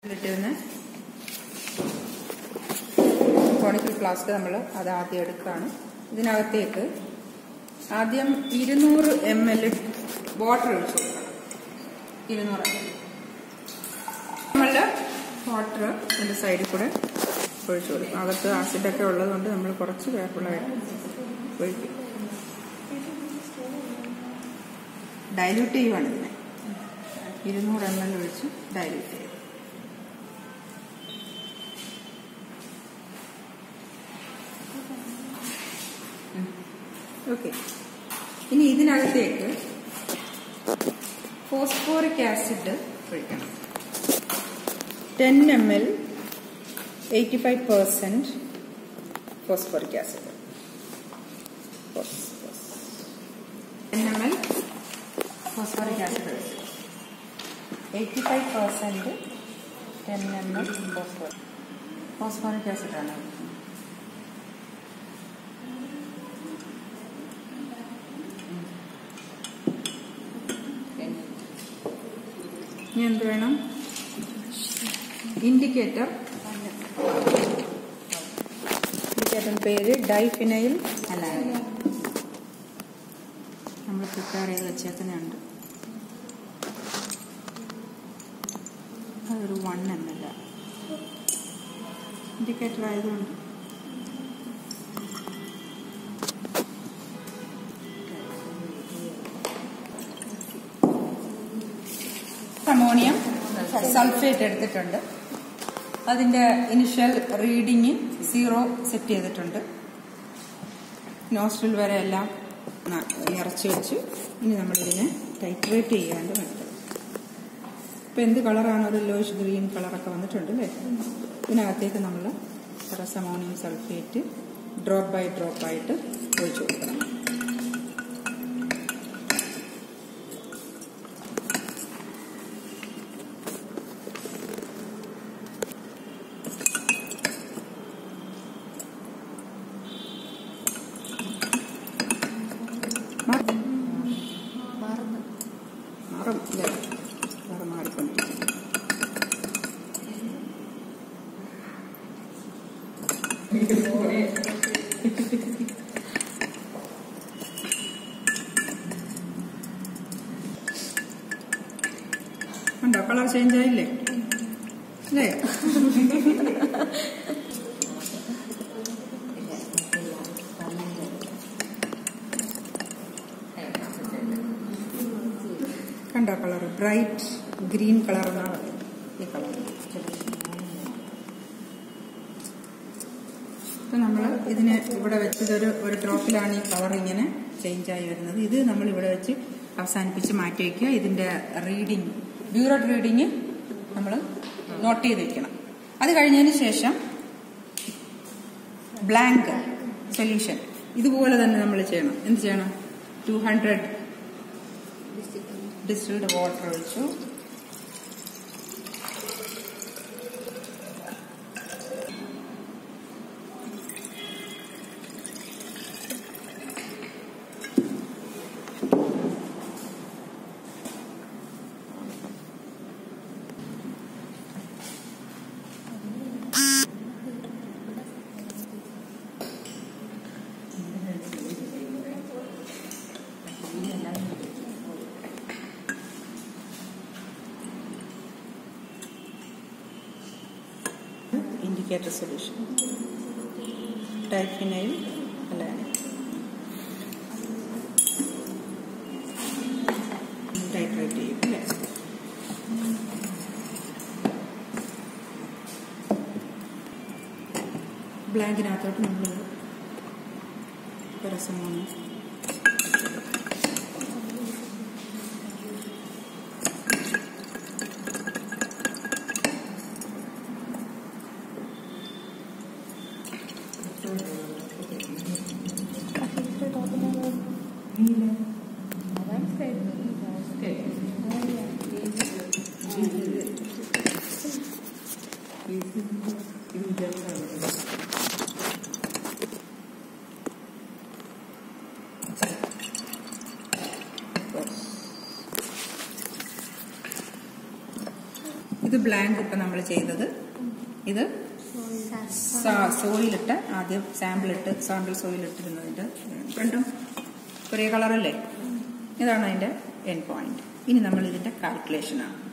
ഇട്ടിരുന്ന conical flask നമ്മൾ അത് ആദ്യം എടുക്കുകയാണ് ഇതിനകത്തേക്ക് ആദ്യം ഇരുന്നൂറ് എം എൽ വാട്ടർ ഒഴിച്ചു കൊടുക്കണം ഇരുന്നൂറ് നമ്മളുടെ വാട്ടർ അതിൻ്റെ സൈഡിൽ കൂടെ ഒഴിച്ചു കൊടുക്കും അകത്ത് ആസിഡൊക്കെ ഉള്ളതുകൊണ്ട് നമ്മൾ കുറച്ച് കെയർഫുള്ളായിട്ട് ഒഴിക്കും ഡൈല്യൂട്ട് ചെയ്യുവാണ് ഇതിനെ ഇരുന്നൂറ് എം എൽ ഒഴിച്ച് ഡൈല്യൂട്ട് ചെയ്യും ഓക്കെ ഇനി ഇതിനകത്തേക്ക് ഫോസ്ഫോറിക് ആസിഡ് ഒഴിക്കണം ten M L eighty five percent phosphoric acid ten M L phosphoric acid ഒഴിച്ചു eighty five percent ten M L phosphor phosphoric ആസിഡാണ് ഇനി എന്ത് വേണം ഇൻഡിക്കേറ്റർ ഇൻഡിക്കേറ്ററിന്റെ പേര് ഡൈഫിനൈൽ അലായ നമ്മൾ പ്രിപ്പയർ ചെയ്ത് വെച്ചേക്കുന്നുണ്ട് അതൊരു വൺ എം എൽ ഇൻഡിക്കേറ്റർ ആയതുകൊണ്ട് അമോണിയം സൾഫേറ്റ് എടുത്തിട്ടുണ്ട് അതിന്റെ ഇനിഷ്യൽ റീഡിങ് സീറോ സെറ്റ് ചെയ്തിട്ടുണ്ട് നോസ്ട്രിൽ വരെ എല്ലാം നിറച്ച് വെച്ച് ഇനി നമ്മളിതിനെ ടൈറ്റ്റേറ്റ് ചെയ്യാണ്ട് വേണ്ടത് ഇപ്പം എന്ത് കളറാണ് ഒരു ലോഷ് ഗ്രീൻ കളറൊക്കെ വന്നിട്ടുണ്ട് അല്ലേ ഇതിനകത്തേക്ക് നമ്മൾ റസ് ammonium sulphate drop by drop ആയിട്ട് ഒഴിച്ചു കൊടുക്കണം മാറും അല്ലേ വേറെ മാറിക്കൊണ്ടിരിക്കും ഉണ്ടോ കളർ ചേഞ്ച് ആയില്ലേ അല്ലേ കണ്ടോ കളർ ബ്രൈറ്റ് ഗ്രീൻ കളർ എന്നാണ് പറയുന്നത് ഈ കളർ ഇപ്പം നമ്മൾ ഇതിന് ഇവിടെ വെച്ചതൊരു ഒരു ഡ്രോപ്പിലാണ് ഈ കളർ ഇങ്ങനെ ചേഞ്ച് ആയി വരുന്നത് ഇത് നമ്മൾ ഇവിടെ വെച്ച് അവസാനിപ്പിച്ച് മാറ്റി വയ്ക്കുക ഇതിന്റെ റീഡിങ് ബ്യൂറോ റീഡിങ് നമ്മൾ നോട്ട് ചെയ്ത് വെക്കണം അത് കഴിഞ്ഞതിന് ശേഷം ബ്ലാങ്ക് സൊല്യൂഷൻ ഇതുപോലെ തന്നെ നമ്മൾ ചെയ്യണം എന്ത് ചെയ്യണം ടു ഹൺഡ്രഡ് ഡിസ്റ്റിൽഡ് വാട്ടർ ഒഴിച്ചു ഇൻഡിക്കേറ്റർ സൊല്യൂഷൻ ഡൈഫിനൈൽ അല്ലാതെ ടൈട്രേറ്റ് ചെയ്യും അല്ലേ ബ്ലാങ്കിനകത്തോട്ട് നമ്മൾ രസമാണ് ഇത് ഇത് ബ്ലാങ്ക് ഇപ്പം നമ്മൾ ചെയ്തത് ഇത് സോയിലിട്ട് ആദ്യം സാമ്പിൾ ഇട്ട് സാമ്പിൾ സോയിൽ ഇട്ടിരുന്നതിന്റെ രണ്ടും ഒരേ കളറല്ലേ ഇതാണ് അതിന്റെ എൻ പോയിന്റ് ഇനി നമ്മൾ ഇതിന്റെ കാൽക്കുലേഷനാണ്